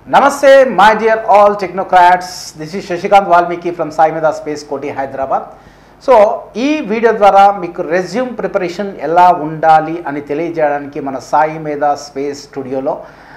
నమస్తే my dear all technocrats this is Shashikanth Valmiki from Saimedha space Koti Hyderabad so ఈ video ద్వారా మీకు రెజ్యూమ్ ప్రిపరేషన్ ఎలా ఉండాలి అని తెలియజేయడానికి మన సాయి మేధా స్పేస్ స్టూడియోలో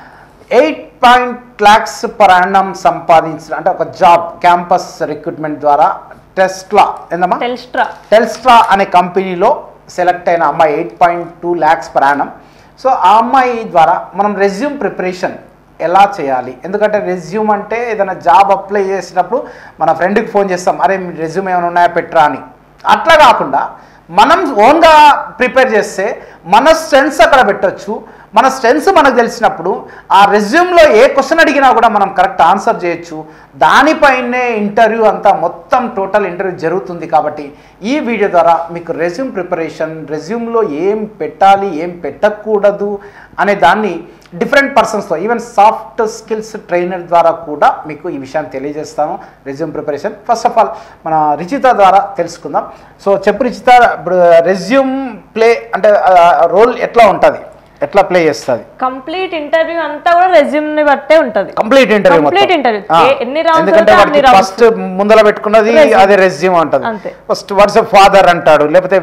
ఎయిట్ పాయింట్ ల్యాక్స్ పర్ అన్నం సంపాదించిన అంటే ఒక జాబ్ క్యాంపస్ రిక్రూట్మెంట్ ద్వారా టెస్ట్లా ఏందమ్మా టెల్స్ట్రా టెల్స్ట్రా అనే కంపెనీలో సెలెక్ట్ అయిన అమ్మాయి eight point two lakhs per annum so ఆ అమ్మాయి ద్వారా మనం రెజ్యూమ్ ప్రిపరేషన్ ఎలా చేయాలి ఎందుకంటే రెజ్యూమ్ అంటే ఏదైనా జాబ్ అప్లై చేసినప్పుడు మన ఫ్రెండ్కి ఫోన్ చేస్తాం అరే మీ రెజ్యూమ్ ఏమైనా ఉన్నాయా పెట్టరా అని అట్లా కాకుండా మనం ఓన్గా ప్రిపేర్ చేస్తే మన స్ట్రెంగ్స్ అక్కడ పెట్టొచ్చు మన స్ట్రెంగ్స్ మనకు తెలిసినప్పుడు ఆ రెజ్యూమ్లో ఏ క్వశ్చన్ అడిగినా కూడా మనం కరెక్ట్ ఆన్సర్ చేయొచ్చు దానిపైనే ఇంటర్వ్యూ అంతా మొత్తం టోటల్ ఇంటర్వ్యూ జరుగుతుంది కాబట్టి ఈ వీడియో ద్వారా మీకు రెజ్యూమ్ ప్రిపరేషన్ రెజ్యూమ్లో ఏం పెట్టాలి ఏం పెట్టకూడదు అనే దాన్ని డిఫరెంట్ పర్సన్స్తో ఈవెన్ సాఫ్ట్ స్కిల్స్ ట్రైనర్ ద్వారా కూడా మీకు ఈ విషయాన్ని తెలియజేస్తాను resume preparation first of all మన రిచిత ద్వారా తెలుసుకుందాం సో చెప్పు రిచిత ఇప్పుడు రెజ్యూమ్ ప్లే అంటే రోల్ ఎట్లా ఉంటుంది ఎట్లా ప్లే చేస్తుంది కంప్లీట్ ఇంటర్వ్యూ అంతా కూడా రెజ్యూమ్ ని బట్టే ఉంటది కంప్లీట్ ఇంటర్వ్యూ Complete interview. ఏ- ఎన్ని rounds ఎందుకంటే ఉంటే అన్ని వాడికి rounds. ఫస్ట్ ముందర పెట్టుకున్నది Resume. అదే రెజ్యూమ్ అంటది అంతే. ఫస్ట్ వాట్స్ ఫాదర్ అంటాడు లేకపోతే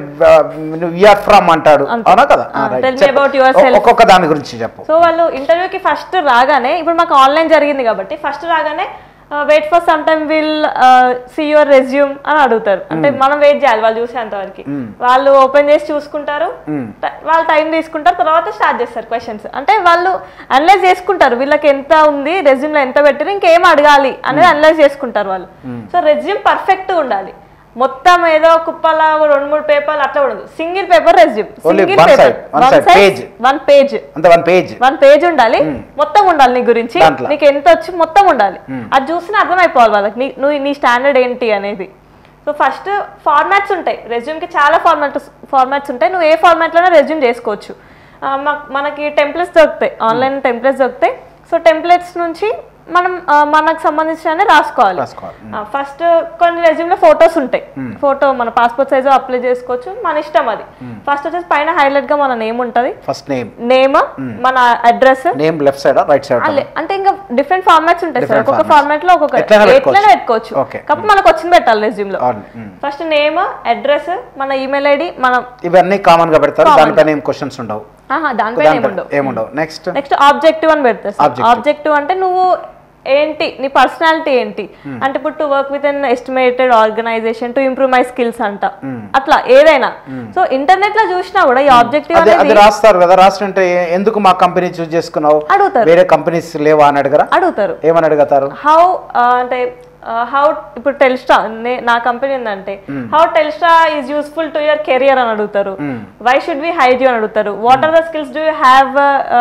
విఆర్ ఫ్రమ్ అంటాడు అంతే. అవునా కదా ఆ, ఆ, right. tell me చెప్పు. about yourself. ఒ- ఒక్కొక్క దాని గురించి చెప్పు సో వాళ్ళు ఇంటర్వ్యూకి ఫస్ట్ రాగానే ఇప్పుడు మాకు ఆన్లైన్ జరిగింది కాబట్టి ఫస్ట్ రాగానే wait for some time will see your resume అని అడుగుతారు అంటే మనం వెయిట్ చేయాలి వాళ్ళు చూసేంత వరకు వాళ్ళు ఓపెన్ చేసి చూసుకుంటారు ట- వాళ్ళు టైం తీసుకుంటారు తర్వాత స్టార్ట్ చేస్తారు క్వశ్చన్స్ అంటే వాళ్ళు అనలైజ్ చేసుకుంటారు వీళ్ళకి ఎంత ఉంది రెజ్యూమ్ లో ఎంత పెట్టారు ఇంకేం అడగాలి అనేది అనలైజ్ చేసుకుంటారు వాళ్ళు సో రెజ్యూమ్ పర్ఫెక్ట్ ఉండాలి మొత్తం ఏదో కుప్పలా రెండు మూడు పేపర్లు అట్లా ఉండదు single paper resume Only single one paper side, one side, page. One page అంత వన్ పేజ్ వన్ పేజ్ ఉండాలి మొత్తం ఉండాలి నీ గురించి దాంట్లో. నీకు ఎంత వచ్చి మొత్తం ఉండాలి అది చూసిన అర్థమైపోవాలి వాళ్ళకి నీ నువ్వు నీ స్టాండర్డ్ ఏంటి అనేది సో ఫస్ట్ ఫార్మాట్స్ ఉంటాయి రెజ్యూమ్ కి చాలా ఫార్మాట్ ఫార్మాట్స్ ఉంటాయి నువ్వు ఏ ఫార్మాట్ లోనే రెజ్యూమ్ చేసుకోవచ్చు ఆ, మ- మనకి టెంప్లెట్స్ దొరుకుతాయి ఆన్లైన్ టెంప్లెట్స్ దొరుకుతాయి సో టెంప్లెట్స్ నుంచి మనం ఆ, మనకు సంబంధించిన రాసుకోవాలి రాసుకోవాలి. ఫస్ట్ కొన్ని రెజ్యూమ్ లో ఫొటోస్ ఉంటాయి ఫోటో మన పాస్పోర్ట్ సైజ్ అప్లై చేసుకోవచ్చు మన ఇష్టం అది ఫస్ట్ వచ్చేసి పైన హైలైట్ గా మన నేమ్ ఉంటది ఫస్ట్ నేమ్ నేమ్ మన address name left side right side అలే అంటే ఇంకా డిఫరెంట్ ఫార్మాట్స్ ఉంటాయి సార్ Different ఒక్కొక్క formats. ఫార్మాట్ లో ఒక్కొక్క ఎట్లైనా పెట్టుకోవచ్చు. ఎట్లైనా పెట్టుకోవచ్చు Okay. కాకపోతే మనకు వచ్చింది పెట్టాలి రెజ్యూమ్ లో ఫస్ట్ నేమ్ అడ్రస్ మన ఈమెయిల్ ఐడి మనం ఇవన్నీ కామన్ గా పెడతారు Common దానిపైన ఏం క్వశ్చన్స్ ఉండవు ఆహా దానిపైన ఏముండవు ఏముండవు నెక్స్ట్ నెక్స్ట్ ఆబ్జెక్టివ్ అని పెడతారు Objective. ఆబ్జెక్టివ్ అంటే నువ్వు ఏంటి నీ పర్సనాలిటీ ఏంటి అంటే ఇప్పుడు to work with an estimated organisation to improve my skills అంట అట్లా ఏదైనా సో ఇంటర్నెట్ లో చూసినా కూడా ఈ ఆబ్జెక్టివ్ అదే అది అనేది రాస్తారు కదా రాస్తుంటే ఎందుకు మా కంపెనీ చూస్ చేసుకున్నావు అడుగుతారు వేరే కంపెనీస్ లేవా అని అడగరా అడుగుతారు ఏమని అడుగుతారు హౌ అంటే హౌ ఇప్పుడు టెల్స్ట్రా నా కంపెనీ ఉందంటే how Telstra is useful to your career అని అడుగుతారు why should we hire you అని అడుగుతారు what are the skills do you have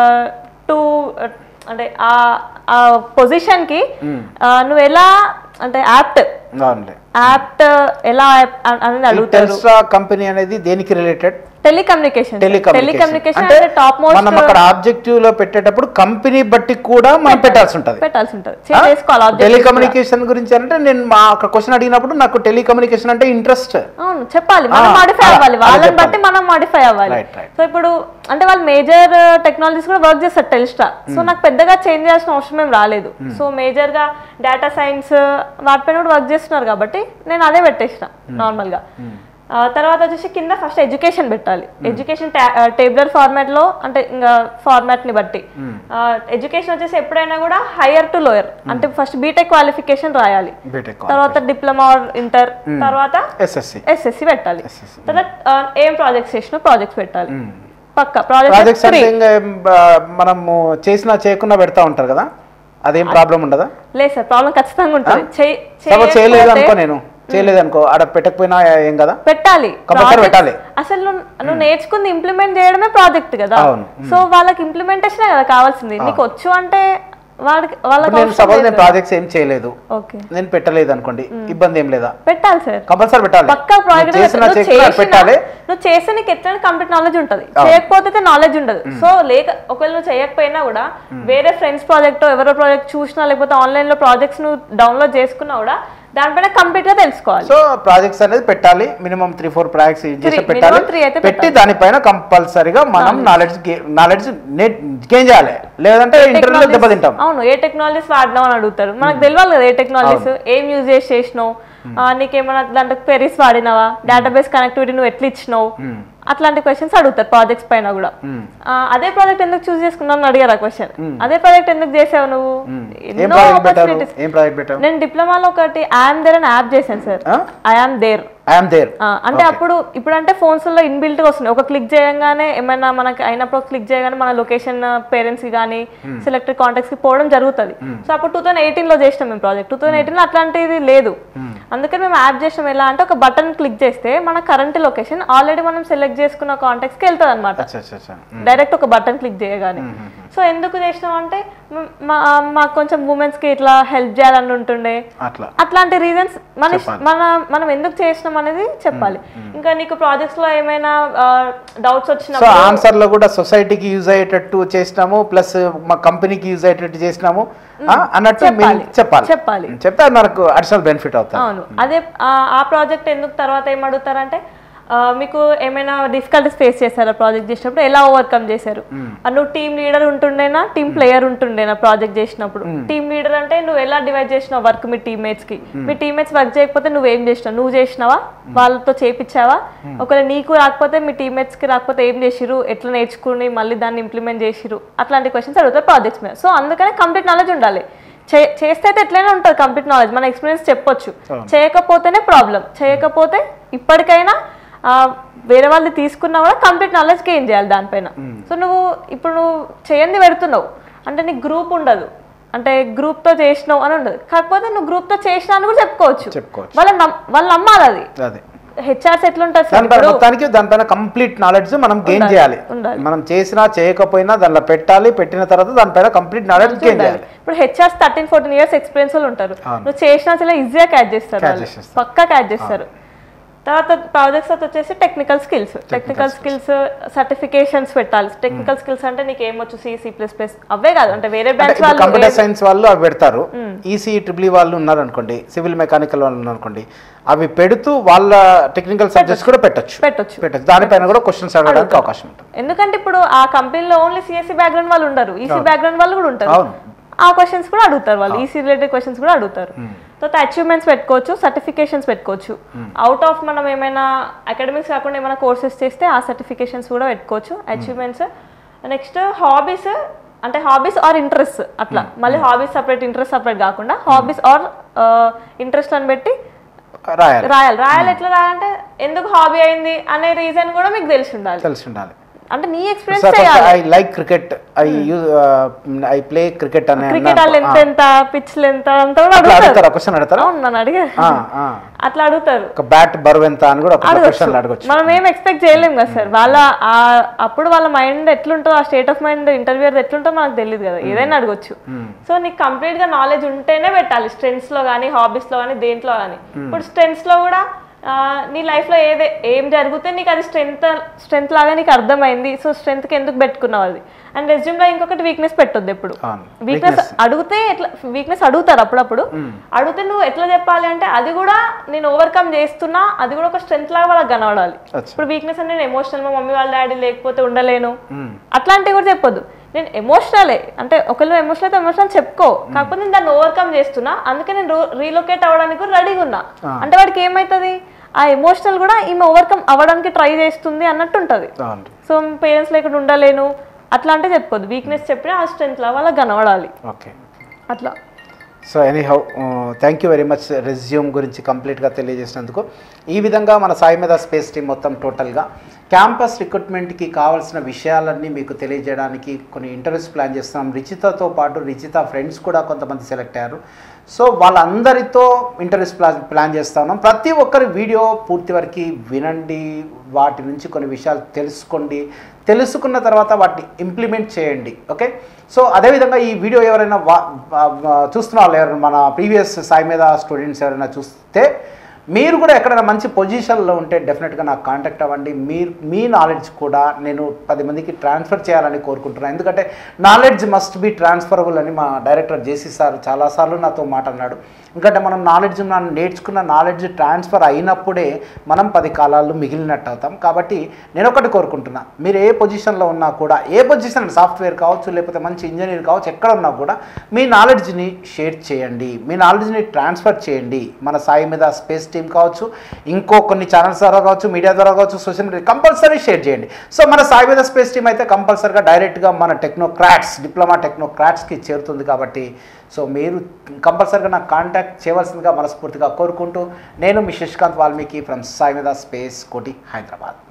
to అంటే ఆ ఆ పొజిషన్ కి ఆ, నువ్వు ఎలా అంటే యాప్ట్ అవునులే యాప్ట్ ఎలా apt అనేది అడుగుతారు టెల్స్ట్రా కంపెనీ అనేది దేనికి రిలేటెడ్ టెలికమ్యూనికేషన్ టెలికమ్యూనికేషన్ టెలికమ్యూనికేషన్ అంటే అంటే టాప్ మనం మోస్ట్ అక్కడ ఆబ్జెక్టివ్ లో పెట్టేటప్పుడు కంపెనీ బట్టి కూడా మనం పెట్టాల్సి ఉంటది పెట్టాల్సి ఉంటుంది చేసుకోవాలి objectives కూడా. టెలికమ్యూనికేషన్ గురించి అంటే నేను మా అక్కడ క్వశ్చన్ అడిగినప్పుడు నాకు టెలికమ్యూనికేషన్ అంటే ఇంట్రెస్ట్ అవును చెప్పాలి మనం ఆ, మాడిఫై అలా, అవ్వాలి అలా వాళ్ళని చెప్పాలి. బట్టి మనం మాడిఫై అవ్వాలి Right, right. సో ఇప్పుడు అంటే వాళ్ళు మేజర్ టెక్నాలజీస్ కూడా వర్క్ చేస్తారు టెలిస్ట్రా సో నాకు పెద్దగా చేంజ్ చేయాల్సిన అవసరం ఏం రాలేదు సో మేజర్ గా డేటా సైన్స్ వాటిపైన కూడా వర్క్ చేస్తున్నారు కాబట్టి నేను అదే పెట్టేసిన నార్మల్ గా ఆ, తర్వాత వచ్చేసి కింద ఫస్ట్ ఎడ్యుకేషన్ పెట్టాలి ఎడ్యుకేషన్ టేబులర్ ఫార్మాట్ లో అంటే ఇంకా ఫార్మాట్ ని బట్టి ఎడ్యుకేషన్ వచ్చేసి ఎప్పుడైనా కూడా హైయర్ టు లోయర్ అంటే ఫస్ట్ బీటెక్ క్వాలిఫికేషన్ రాయాలి బీటెక్ తర్వాత డిప్లొమా ఇంటర్ తర్వాత ఎస్ఎస్సి ఎస్ఎస్సి పెట్టాలి SSC. తర్వాత ఆ, ఏం ప్రాజెక్ట్స్ చేసినా ప్రాజెక్ట్స్ పెట్టాలి పక్క ప్రాజెక్ట్స్ ప్రాజెక్ట్స్ అంటే ఇంకా ఆ, మనము చేసినా చేయకుండా పెట్టా ఉంటారు కదా అదేం ప్రాబ్లం ఉండదా లేదు సార్ ప్రాబ్లం ఖచ్చితంగా ఉంటుంది చెయ్- సపోజ్ చేయలేదు చేయకపోతే అనుకో నేను చేయలేదు అనుకో ఆడ పెట్టకపోయినా ఏం కదా పెట్టాలి Compulsory Projects- పెట్టాలి. అసలు నువ్వు నువ్వు నేర్చుకుంది ఇంప్లిమెంట్ చేయడమే ప్రాజెక్ట్ కదా అవును. సో వాళ్ళకి ఇంప్లిమెంటేషన్ కదా కావాల్సింది నీకు వచ్చు అంటే వాడికి వాళ్ళకి ఇప్పుడు నేను సపోజ్ నేను ప్రాజెక్ట్స్ ఏం చేయలేదు ఓకే నేను పెట్టలేదు అనుకోండి ఇబ్బంది ఏం లేదా పెట్టాలి సార్ కంపల్సరీ పెట్టాలి పక్కా నేను ప్రాజెక్ట్ చేసినా నువ్వు చేయకపోయినా చేసినా- పెట్టాలి నువ్వు చేస్తే నీకు ఎట్లైనా కంప్లీట్ నాలెడ్జ్ ఉంటుంది చేయకపోతే నాలెడ్జ్ ఉండదు సో లేక ఒకవేళ నువ్వు చేయకపోయినా కూడా వేరే ఫ్రెండ్స్ ప్రాజెక్ట్ ఎవరో ప్రాజెక్ట్ చూసినా లేకపోతే ఆన్లైన్ లో ప్రాజెక్ట్స్ నువ్వు డౌన్లోడ్ చేసుకున్నా కూడా దానిపైన కంప్లీట్ గా తెలుసుకోవాలి సో ప్రాజెక్ట్స్ అనేది పెట్టాలి మినిమం త్రీ ఫోర్ ప్రాజెక్ట్స్ చేసి Three, పెట్టాలి minimum three అయితే పెట్టి దానిపైన కంపల్సరీగా మనం నాలెడ్జ్ నాలెడ్జ్ గెయిన్ చేయాలి లేదంటే ఇంటర్వ్యూలో Technologies- దెబ్బతింటాం అవును ఏ టెక్నాలజీస్ వాడినావు అని అడుగుతారు మనకు తెలియాలి కదా ఏ టెక్నాలజీస్ ఏం యూజ్ చేసి చేసినావు ఆ, నీకేమైనా దాంట్లో క్వెరీస్ వాడినావా డేటాబేస్ కనెక్టివిటీ నువ్వు ఎట్లా ఇచ్చినావు అట్లాంటి క్వశ్చన్స్ అడుగుతారు ప్రాజెక్ట్స్ పైన కూడా ఆ, అదే ప్రాజెక్ట్ ఎందుకు చూస్ చేసుకున్నావు అని అడిగారు ఆ క్వశ్చన్ అదే ప్రాజెక్ట్ ఎందుకు చేసావు నువ్వు ఏం ఎన్నో ప్రాజెక్ట్ పెట్టారు opportunities. ఏం ప్రాజెక్ట్ పెట్టారు నేను డిప్లొమాలో ఒకటి ఐఎమ్ దేర్ అని యాప్ చేశాను sir I'm there I'm there అంటే అప్పుడు ఇప్పుడు అంటే ఫోన్స్ లో ఇన్బిల్ట్ గా వస్తున్నాయి ఒక క్లిక్ చేయగానే ఏమైనా మనకి అయినప్పుడు క్లిక్ చేయగానే మన లొకేషన్ పేరెంట్స్ కి కానీ సెలెక్టెడ్ కాంటాక్ట్స్ కి పోవడం జరుగుతుంది సో అప్పుడు టూ థౌసండ్ ఎయిటీన్ లో చేసినాం మేము ప్రాజెక్ట్ టూ థౌసండ్ ఎయిటీన్ లో అట్లాంటిది లేదు అందుకని మేము యాప్ చేసినాం ఎలా అంటే ఒక బటన్ క్లిక్ చేస్తే మన కరెంట్ లొకేషన్ ఆల్రెడీ మనం సెలెక్ట్ చేసుకున్న కాంటాక్ట్స్ కి వెళ్తుంది అనమాట అచ్చా అచ్చా అచ్చా డైరెక్ట్ ఒక బటన్ క్లిక్ చేయగానే సో ఎందుకు చేసినాం అంటే మ- మా మాకు కొంచెం ఉమెన్స్ కి ఇట్లా హెల్ప్ చేయాలని ఉంటుండే అట్లా అట్లాంటి రీజన్స్ మన ఇష్ట- మన మనం ఎందుకు చేసినాం అనేది చెప్పాలి ఇంకా నీకు ప్రాజెక్ట్స్ లో ఏమైనా డౌట్స్ సో వచ్చినప్పుడు ఆన్సర్ లో కూడా సొసైటీకి యూజ్ అయ్యేటట్టు చేసినాము ప్లస్ మా కంపెనీకి యూజ్ అయ్యేటట్టు చేసినాము ఆ, అన్నట్టు మీరు చెప్పాలి. చెప్పాలి చెప్పాలి. చెప్తే అది మనకు అడిషనల్ బెనిఫిట్ అవుతుంది అవును అదే ఆ- ఆ ప్రాజెక్ట్ ఎందుకు తర్వాత ఏం అడుగుతారంటే ఆ, మీకు ఏమైనా డిఫికల్టీస్ ఫేస్ చేశారా ప్రాజెక్ట్ చేసినప్పుడు ఎలా ఓవర్కమ్ చేశారు ఆ, నువ్వు టీమ్ లీడర్ ఉంటుండేనా టీమ్ ప్లేయర్ ఉంటుండేనా ప్రాజెక్ట్ చేసినప్పుడు టీమ్ లీడర్ అంటే నువ్వు ఎలా డివైడ్ చేసినావు వర్క్ మీ టీమ్మేట్స్ కి మీ టీమ్మేట్స్ వర్క్ చేయకపోతే నువ్వు ఏం చేసినావు నువ్వు చేసినావా వాళ్ళతో చేపించావా ఒకవేళ నీకు రాకపోతే మీ టీమ్మేట్స్ కి రాకపోతే ఏం చేసిరు ఎట్లా నేర్చుకుని మళ్ళీ దాన్ని ఇంప్లిమెంట్ చేసిరు అట్లాంటి క్వశ్చన్స్ అడుగుతారు ప్రాజెక్ట్స్ మీద సో అందుకనే కంప్లీట్ నాలెడ్జ్ ఉండాలి చే- చేస్తే అయితే ఎట్లయినా ఉంటుంది కంప్లీట్ నాలెడ్జ్ మన ఎక్స్పీరియన్స్ చెప్పొచ్చు చేయకపోతేనే ప్రాబ్లం చేయకపోతే ఇప్పటికైనా ఆ, వేరే వాళ్ళు తీసుకున్నా కూడా కంప్లీట్ నాలెడ్జ్ గెయిన్ చేయాలి దానిపైన సో నువ్వు ఇప్పుడు నువ్వు చేయంది పెడుతున్నావు అంటే నీకు గ్రూప్ ఉండదు అంటే గ్రూప్ తో చేసినావు అని ఉండదు కాకపోతే నువ్వు గ్రూప్ తో చేసినా అని కూడా చెప్పుకోవచ్చు చెప్పుకోవచ్చు. వాళ్ళ నమ్- వాళ్ళు నమ్మాలి అది అదే హెచ్ఆర్స్ ఎట్లుంటుంది సార్ దానిపైన ఇప్పుడు మొత్తానికి దానిపైన కంప్లీట్ నాలెడ్జ్ మనం గెయిన్ చేయాలి ఉండాలి. మనం చేసినా చేయకపోయినా దానిలో పెట్టాలి పెట్టిన తర్వాత దానిపైన కంప్లీట్ నాలెడ్జ్ గెయిన్ ఉండాలి. చేయాలి ఇప్పుడు HRs thirteen fourteen years experience వాళ్ళు ఉంటారు అవును. నువ్వు చేసినా చాలా ఈజీగా క్యాచ్ చేస్తారు Catch వాళ్ళు. చేసేస్తారు. పక్కా క్యాచ్ చేస్తారు తర్వాత ప్రాజెక్ట్స్ అయితే వచ్చేసి technical skills technical skills certifications పెట్టాలి టెక్నికల్ స్కిల్స్ అంటే నీకు ఏమొచ్చు సి సి ప్లస్ ప్లస్ అవే కాదు అంటే వేరే బ్రాంచ్ వాళ్ళు కంప్యూటర్ సైన్స్ వాళ్ళు అవి పెడతారు ఈసీ ట్రిపుల్ వాళ్ళు ఉన్నారు అనుకోండి సివిల్ మెకానికల్ వాళ్ళు ఉన్నారు అనుకోండి అవి పెడుతూ వాళ్ళ టెక్నికల్ సబ్జెక్ట్స్ కూడా పెట్టొచ్చు పెట్టొచ్చు పెట్టచ్చు దానిపైన కూడా క్వశ్చన్స్ అడగడానికి అవకాశం ఉంటుంది ఎందుకంటే ఇప్పుడు ఆ కంపెనీలో ఓన్లీ సిఎస్సి బ్యాక్గ్రౌండ్ వాళ్ళు ఉండరు ఈసీ బ్యాక్గ్రౌండ్ వాళ్ళు కూడా ఉంటారు అవును. ఆ క్వశ్చన్స్ కూడా అడుగుతారు వాళ్ళు ఈసీ రిలేటెడ్ క్వశ్చన్స్ కూడా అడుగుతారు తర్వాత అచీవ్మెంట్స్ పెట్టుకోవచ్చు సర్టిఫికేషన్స్ పెట్టుకోవచ్చు అవుట్ ఆఫ్ మనం ఏమైనా అకాడమిక్స్ కాకుండా ఏమైనా కోర్సెస్ చేస్తే ఆ సర్టిఫికేషన్స్ కూడా పెట్టుకోవచ్చు అచీవ్మెంట్స్ నెక్స్ట్ హాబీస్ అంటే హాబీస్ ఆర్ ఇంట్రెస్ట్ అట్లా మళ్ళీ హాబీస్ సపరేట్ ఇంట్రెస్ట్ సపరేట్ కాకుండా హాబీస్ ఆర్ ఇంట్రెస్ట్ అని పెట్టి రాయాలి రాయాలి రాయాలి ఎట్లా రాయాలంటే ఎందుకు హాబీ అయింది అనే రీజన్ కూడా మీకు తెలిసి ఉండాలి తెలిసి ఉండాలి అంటే నీ ఎక్స్పీరియన్స్ చేయాలి I like cricket I use I play cricket అనే క్రికెట్ వాళ్ళు ఎంత ఎంత పిచ్ ఎంత అంతా కూడా అట్లా అడుగుతారు అడుగుతారా క్వశ్చన్ అడుగుతారా అవును నన్ను అడిగా ఆ, ఆ. అట్లా అడుగుతారు ఒక బ్యాట్ బరువు ఎంత అని కూడా ఒక క్వశ్చన్ అడగచ్చు మనం ఏం ఎక్స్పెక్ట్ చేయలేం కదా సార్ వాళ్ళ ఆ- అప్పుడు వాళ్ళ మైండ్ ఎట్లుంటుందో ఆ స్టేట్ ఆఫ్ మైండ్ ఇంటర్వ్యూ ఎట్లుంటుందో మనకు తెలియదు కదా ఏదైనా అడగొచ్చు సో నీకు కంప్లీట్ గా నాలెడ్జ్ ఉంటేనే పెట్టాలి స్ట్రెంగ్స్ లో కానీ హాబీస్ లో కానీ దేంట్లో కానీ ఇప్పుడు స్ట్రెంగ్స్ లో కూడా ఆ, నీ లైఫ్ లో ఏదే ఏం జరిగితే నీకు అది స్ట్రెంత్ స్ట్రెంత్ లాగా నీకు అర్థమైంది సో స్ట్రెంత్ కి ఎందుకు పెట్టుకున్నావు అది అండ్ రెజ్యూమ్ లో ఇంకొకటి వీక్నెస్ పెట్టొద్దు ఎప్పుడు అవును. వీక్నెస్ అడిగితే ఎట్లా వీక్నెస్ అడుగుతారు అప్పుడప్పుడు అడిగితే నువ్వు ఎట్లా చెప్పాలి అంటే అది కూడా నేను ఓవర్కమ్ చేస్తున్నా అది కూడా ఒక స్ట్రెంత్ లాగా వాళ్ళకి కనబడాలి అచ్చా. ఇప్పుడు వీక్నెస్ అంటే నేను ఎమోషనల్ మా మమ్మీ వాళ్ళ డాడీ లేకపోతే ఉండలేను అట్లాంటివి కూడా చెప్పొద్దు నేను ఎమోషనలే అంటే ఒకళ్ళు ఎమోషనల్ అయితే ఎమోషనల్ చెప్పుకో కాకపోతే నేను దాన్ని ఓవర్కమ్ చేస్తున్నా అందుకే నేను రీలొకేట్ అవ్వడానికి కూడా రెడీగా ఉన్నా అంటే వాడికి ఏమవుతుంది ఆ ఎమోషనల్ కూడా ఈమె ఓవర్కమ్ అవ్వడానికి ట్రై చేస్తుంది అన్నట్టు ఉంటుంది అవును సో పేరెంట్స్ లేకుండా ఉండలేను అట్లా అంటే చెప్పొద్దు వీక్నెస్ చెప్పినా ఆ స్ట్రెంత్ లా వాళ్ళకి కనబడాలి ఓకే అట్లా so anyhow thank you very much resume గురించి కంప్లీట్గా తెలియజేసినందుకు ఈ విధంగా మన సాయి మీద స్పేస్ టీం మొత్తం టోటల్గా క్యాంపస్ రిక్రూట్మెంట్కి కావాల్సిన విషయాలన్నీ మీకు తెలియజేయడానికి కొన్ని ఇంటర్వ్యూస్ ప్లాన్ చేస్తున్నాం రిచితతో పాటు రిచిత ఫ్రెండ్స్ కూడా కొంతమంది సెలెక్ట్ అయ్యారు సో వాళ్ళందరితో ఇంటర్వ్యూస్ ప్లాన్ ప్లాన్ చేస్తా ఉన్నాం ప్రతి ఒక్కరి వీడియో పూర్తి వరకు వినండి వాటి నుంచి కొన్ని విషయాలు తెలుసుకోండి తెలుసుకున్న తర్వాత వాటిని ఇంప్లిమెంట్ చేయండి ఓకే సో అదేవిధంగా ఈ వీడియో ఎవరైనా వా వా- వా- చూస్తున్న వాళ్ళు ఎవరైనా మన ప్రీవియస్ సాయి మీద స్టూడెంట్స్ ఎవరైనా చూస్తే మీరు కూడా ఎక్కడైనా మంచి పొజిషన్లో ఉంటే డెఫినెట్గా నాకు కాంటాక్ట్ అవ్వండి మీరు మీ నాలెడ్జ్ కూడా నేను పది మందికి ట్రాన్స్ఫర్ చేయాలని కోరుకుంటున్నాను ఎందుకంటే నాలెడ్జ్ మస్ట్ బి ట్రాన్స్ఫరబుల్ అని మా డైరెక్టర్ జేసీ సార్ చాలాసార్లు నాతో మాట అన్నాడు ఎందుకంటే మనం నాలెడ్జ్ నేర్చుకున్న నాలెడ్జ్ ట్రాన్స్ఫర్ అయినప్పుడే మనం పది కాలాలు మిగిలినట్టు అవుతాం కాబట్టి నేను ఒకటి కోరుకుంటున్నా మీరు ఏ పొజిషన్లో ఉన్నా కూడా ఏ పొజిషన్ సాఫ్ట్వేర్ కావచ్చు లేకపోతే మంచి ఇంజనీర్ కావచ్చు ఎక్కడ ఉన్నా కూడా మీ నాలెడ్జ్ని షేర్ చేయండి మీ నాలెడ్జ్ని ట్రాన్స్ఫర్ చేయండి మన సాయి మీద స్పేస్ టీమ్ కావచ్చు ఇంకో కొన్ని ఛానల్స్ ద్వారా కావచ్చు మీడియా ద్వారా కావచ్చు సోషల్ మీడియా కంపల్సరీ షేర్ చేయండి సో మన సాయి మీద స్పేస్ టీమ్ అయితే కంపల్సరీగా డైరెక్ట్గా మన టెక్నోక్రాట్స్ డిప్లొమా టెక్నోక్రాట్స్కి చేరుతుంది కాబట్టి సో మీరు కంపల్సరీగా నాకు కాంటాక్ట్ చేయవలసిందిగా మనస్ఫూర్తిగా కోరుకుంటూ నేను మీ శశికాంత్ వాల్మీకి ఫ్రమ్ సాయి మీద స్పేస్ కోటి హైదరాబాద్